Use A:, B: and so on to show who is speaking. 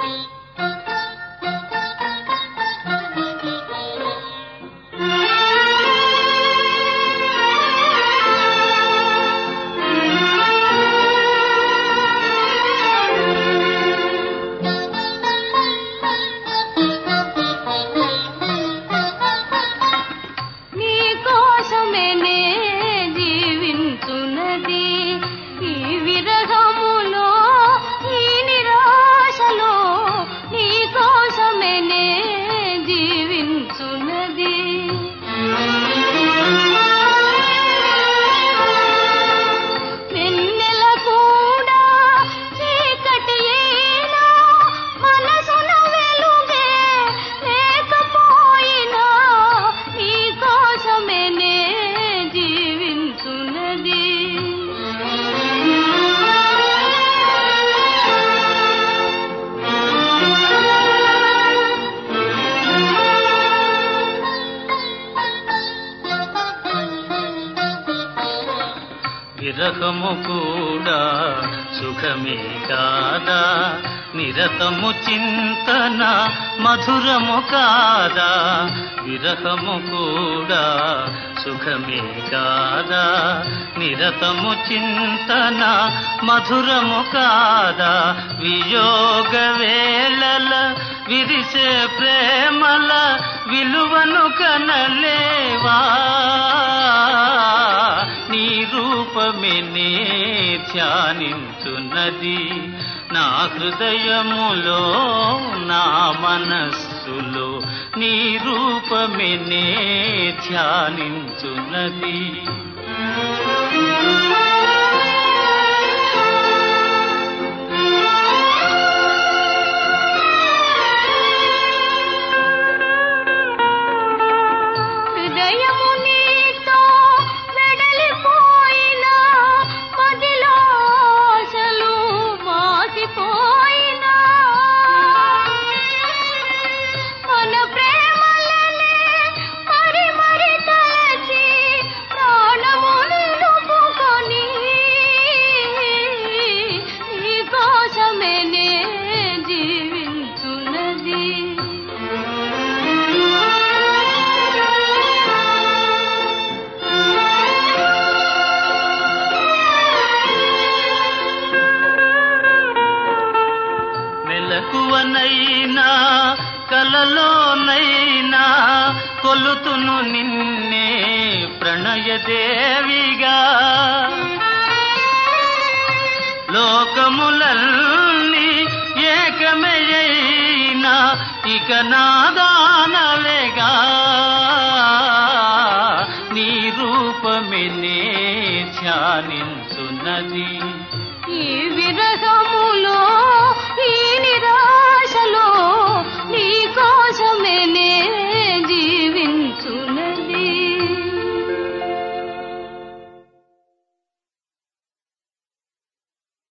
A: నీ కోసమే నే జీవించున్నది ఈ విరహములో ఈ నిరాశలో నీ కోసమే నే జీవించున్నది వెన్నెల కూడా చీకటి అయినా మనసున వెలుగే లేకపోయినా నీ కోసమే నే జీవించున్నది
B: విరహము కూడా సుఖమే కాదా నిరతము చింతన మధురము కాదా విరహము కూడా సుఖమే కాదా నిరతము చింతన మధురము కాదా వియోగ వేళల విరిసే ప్రేమల విలువను కనలేవా నీ రూపమే నే ధ్యానించున్నది నా హృదయములో నా మనస్సులో నీ రూపమే నే ధ్యానించున్నది
A: హృదయము నీతో వెడలిపోయినా మదిలో ఆశలు మాసిపోయినా మన ప్రేమలనే మరి మరి తలచి ప్రాణము నిలుపుకొని నీ కోసమే నే జీవించున్నది
B: మెలకువనైనా కలలోనైనా కొలుతును నిన్నే ప్రణయదేవిగా లోకములన్నీ ఏకమయ్యినా ఇక నాదానవేగా నీ రూపమే నే ధ్యానించున్నది
A: ఈ